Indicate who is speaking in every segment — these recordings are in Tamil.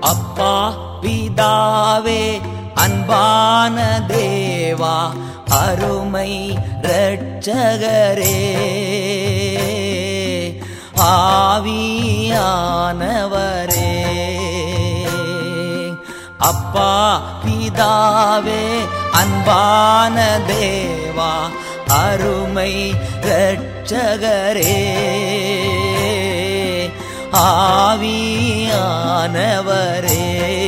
Speaker 1: அப்பா பிதாவே அன்பான தேவா அருமை இரட்சகரே ஆவியானவரே அப்பா பிதாவே அன்பான தேவா அருமை இரட்சகரே ஆவியானவரே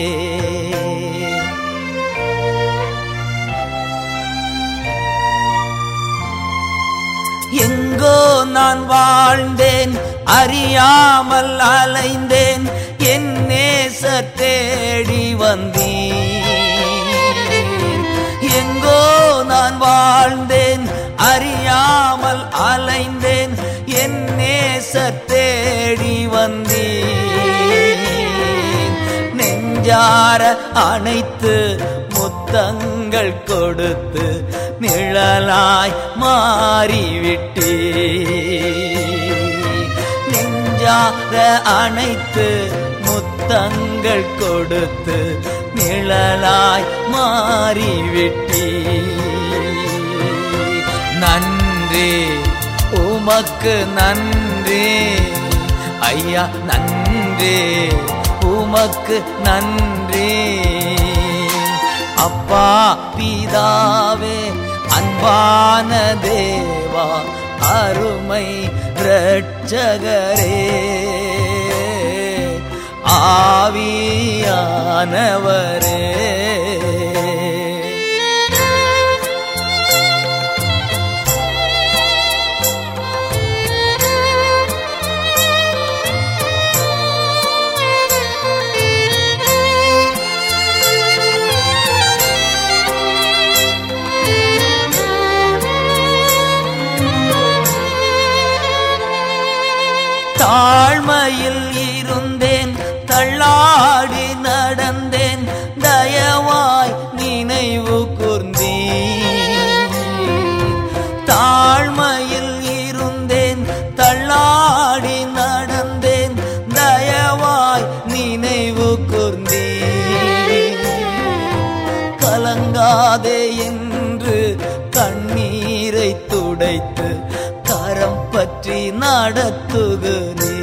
Speaker 1: எங்கோ நான் வாழ்ந்தேன் அறியாமல் அலைந்தேன் என் நேசர் தேடி வந்தேன் எங்கோ நான் வாழ்ந்தேன் அறியாமல் அலைந்தேன் என் நேசர் தேடி வந்தேன் நெஞ்சார அணைத்து முத்தங்கள் கொடுத்து நிழலாய் மாறிவிட்டே நெஞ்சார அணைத்து முத்தங்கள் கொடுத்து நிழலாய் மாறிவிட்டே நன்றி உமக்கு நன்றி ஐயா நன்றி உமக்கு நன்றி அப்பா பிதாவே அன்பான தேவா அருமை இரட்சகரே ஆவியானவரே தாழ்மையில் இருந்தேன் தள்ளாடி நடந்தேன் தயவாய் நினைவு கூர்ந்தேன் தாழ்மையில் இருந்தேன் தள்ளாடி நடந்தேன் தயவாய் நினைவு கூர்ந்தேன் கலங்காதே என்று கண்ணீரை துடைத்து கரம் பற்றி நடத்துகிறே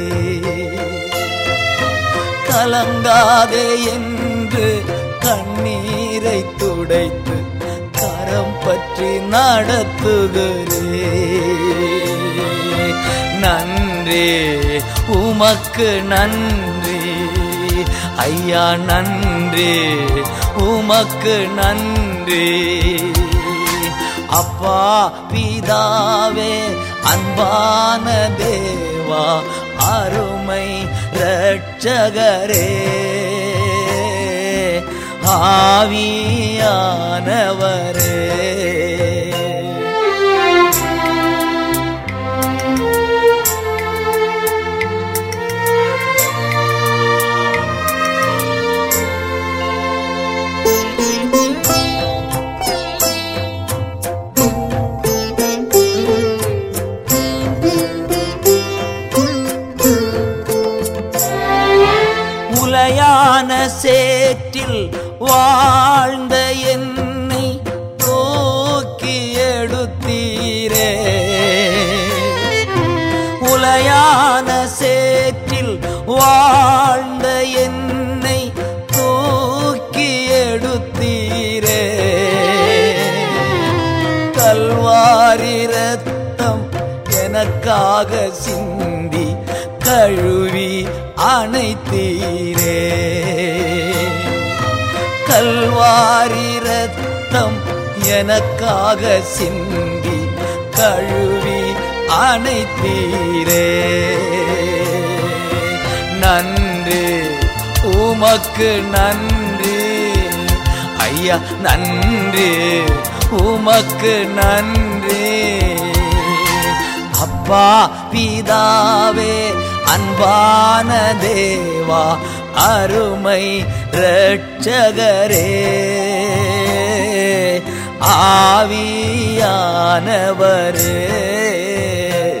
Speaker 1: கலங்காதே என்று கண்ணீரை துடைத்து கரம் பற்றி நடத்துகிறே நன்றி உமக்கு நன்றி ஐயா நன்றி உமக்கு நன்றி அப்பா பிதாவே அன்பான தேவா அருமை இரட்சகரே ஆவியானவரே உலையான சேற்றில் வாழ்ந்த என்னை தூக்கி எடுத்தீரே உலையான சேற்றில் வாழ்ந்த என்னை தூக்கி எடுத்தீரே கல்வாரி ரத்தம் எனக்காக சிந்தி கழுவி அணைத்தீரே கல்வாரி ரத்தம் எனக்காக சிந்தி கழுவி அணைத்தீரே நன்றி உமக்கு நன்றி ஐயா நன்றி உமக்கு நன்றி அப்பா பிதாவே அன்பான தேவா அருமை இரட்சகரே ஆவியானவரே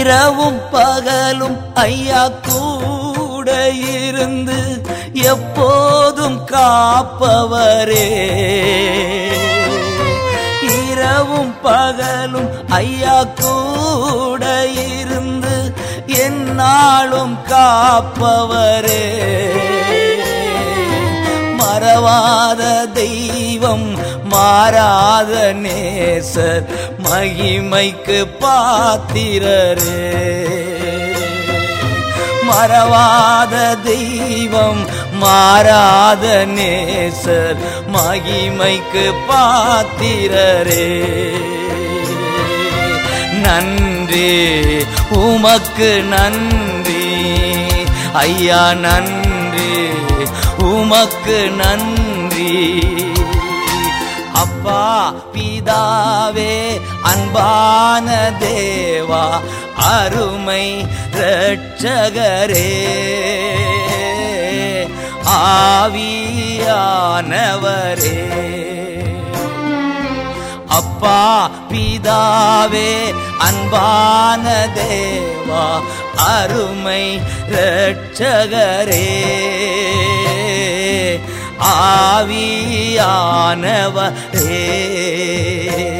Speaker 1: இரவும் பகலும் ஐயா கூட இருந்து எப்போதும் காப்பவரே இரவும் பகலும் ஐயா கூட இருந்து என்னாலும் காப்பவரே மறவாத தெய்வம் மாறாத நேசர் மகிமைக்கு பாத்திரரே மறவாத தெய்வம் மாறாத நேசர் மகிமைக்கு பாத்திரரே நன்றி உமக்கு நன்றி ஐயா நன்றி உமக்கு நன்றி அப்பா பிதாவே அன்பான தேவா அருமை இரட்சகரே ஆவியானவரே அப்பா பிதாவே அன்பான தேவா அருமை இரட்சகரே ஆவியானவரே